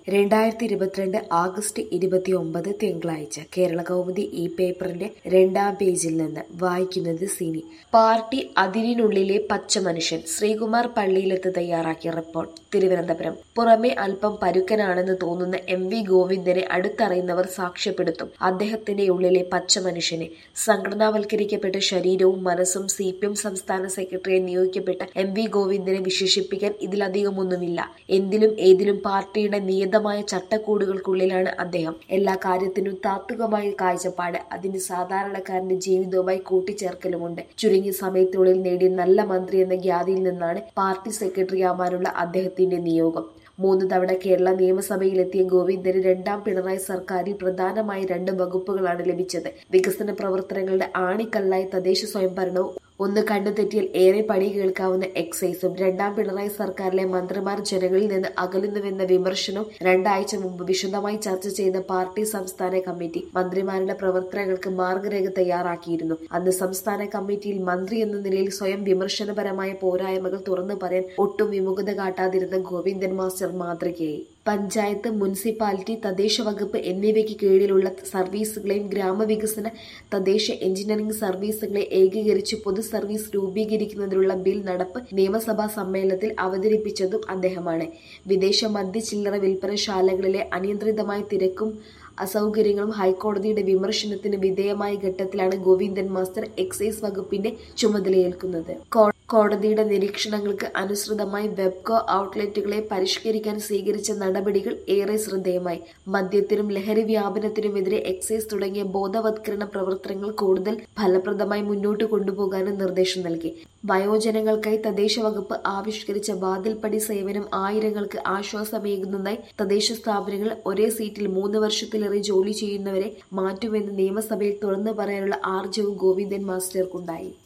രണ്ടായിരത്തി ഇരുപത്തിരണ്ട് ആഗസ്റ്റ് ഇരുപത്തിയൊമ്പത് തിങ്കളാഴ്ച കേരള കൗമുദി ഈ പേപ്പറിന്റെ രണ്ടാം പേജിൽ നിന്ന് വായിക്കുന്നത് സിനി പാർട്ടി അതിരിനുള്ളിലെ പച്ചമനുഷ്യൻ ശ്രീകുമാർ പള്ളിയിലെത്ത് തയ്യാറാക്കിയ റിപ്പോർട്ട് തിരുവനന്തപുരം പുറമെ അല്പം പരുക്കനാണെന്ന് തോന്നുന്ന എം വി ഗോവിന്ദനെ അടുത്തറിയുന്നവർ സാക്ഷ്യപ്പെടുത്തും അദ്ദേഹത്തിന്റെ ഉള്ളിലെ പച്ചമനുഷ്യനെ സംഘടനാവൽക്കരിക്കപ്പെട്ട ശരീരവും മനസ്സും സി പി എം സംസ്ഥാന സെക്രട്ടറിയെ നിയോഗിക്കപ്പെട്ട എം വി ഗോവിന്ദനെ വിശേഷിപ്പിക്കാൻ ഇതിലധികമൊന്നുമില്ല എന്തിലും ഏതിലും പാർട്ടിയുടെ നിയതമായ ചട്ടക്കൂടുകൾക്കുള്ളിലാണ് അദ്ദേഹം എല്ലാ കാര്യത്തിനും താത്വികമായ കാഴ്ചപ്പാട് അതിന് സാധാരണക്കാരന്റെ ജീവിതവുമായി കൂട്ടിച്ചേർക്കലുമുണ്ട് ചുരുങ്ങിയ സമയത്തിനുള്ളിൽ നേടിയ നല്ല മന്ത്രി എന്ന ഖ്യാതിയിൽ നിന്നാണ് പാർട്ടി സെക്രട്ടറിയാവാനുള്ള അദ്ദേഹത്തിന്റെ നിയോഗം മൂന്ന് തവണ കേരള നിയമസഭയിലെത്തിയ ഗോവിന്ദന് രണ്ടാം പിണറായി സർക്കാരിൽ പ്രധാനമായി രണ്ട് വകുപ്പുകളാണ് ലഭിച്ചത് വികസന പ്രവർത്തനങ്ങളുടെ ആണിക്കല്ലായി തദ്ദേശ സ്വയംഭരണവും ഒന്ന് കണ്ണുതെറ്റിയാൽ ഏറെ പണി കേൾക്കാവുന്ന എക്സൈസും രണ്ടാം പിണറായി സർക്കാരിലെ മന്ത്രിമാർ ജനങ്ങളിൽ നിന്ന് അകലുന്നുവെന്ന വിമർശനവും രണ്ടാഴ്ച മുമ്പ് വിശദമായി ചർച്ച ചെയ്ത പാർട്ടി സംസ്ഥാന കമ്മിറ്റി മന്ത്രിമാരുടെ പ്രവർത്തനങ്ങൾക്ക് മാർഗരേഖ തയ്യാറാക്കിയിരുന്നു അന്ന് സംസ്ഥാന കമ്മിറ്റിയിൽ മന്ത്രി എന്ന നിലയിൽ സ്വയം വിമർശനപരമായ പോരായ്മകൾ തുറന്നു പറയാൻ ഒട്ടും വിമുഖത കാട്ടാതിരുന്ന ഗോവിന്ദൻ മാസ്റ്റർ മാതൃകയായി പഞ്ചായത്ത് മുനിസിപ്പാലിറ്റി തദ്ദേശ വകുപ്പ് എന്നിവയ്ക്ക് കീഴിലുള്ള സർവീസുകളെയും ഗ്രാമവികസന തദ്ദേശ എഞ്ചിനീയറിംഗ് സർവീസുകളെ ഏകീകരിച്ച് പൊതു സർവീസ് രൂപീകരിക്കുന്നതിനുള്ള ബിൽ നടപ്പ് നിയമസഭാ സമ്മേളനത്തിൽ അവതരിപ്പിച്ചതും അദ്ദേഹമാണ് വിദേശ മദ്യ ചില്ലറ വിൽപ്പനശാലകളിലെ അനിയന്ത്രിതമായ തിരക്കും അസൗകര്യങ്ങളും ഹൈക്കോടതിയുടെ വിമർശനത്തിന് വിധേയമായ ഘട്ടത്തിലാണ് ഗോവിന്ദൻ മാസ്റ്റർ എക്സൈസ് വകുപ്പിന്റെ ചുമതലയേൽക്കുന്നത് കോടതിയുടെ നിരീക്ഷണങ്ങൾക്ക് അനുസൃതമായി വെബ്കോ ഔട്ട്ലെറ്റുകളെ പരിഷ്കരിക്കാൻ സ്വീകരിച്ച നടപടികൾ ഏറെ ശ്രദ്ധേയമായി മദ്യത്തിനും ലഹരി വ്യാപനത്തിനുമെതിരെ എക്സൈസ് തുടങ്ങിയ ബോധവത്കരണ പ്രവർത്തനങ്ങൾ കൂടുതൽ ഫലപ്രദമായി മുന്നോട്ട് കൊണ്ടുപോകാനും നിർദ്ദേശം നൽകി വയോജനങ്ങൾക്കായി തദ്ദേശ വകുപ്പ് ആവിഷ്കരിച്ച വാതിൽപ്പടി സേവനം ആയിരങ്ങൾക്ക് ആശ്വാസമേകുന്നതായി തദ്ദേശ സ്ഥാപനങ്ങൾ ഒരേ സീറ്റിൽ മൂന്ന് വർഷത്തിലേറെ ജോലി ചെയ്യുന്നവരെ മാറ്റുമെന്ന് നിയമസഭയിൽ തുറന്നു പറയാനുള്ള ആർജവും ഗോവിന്ദൻ മാസ്റ്റർക്കുണ്ടായി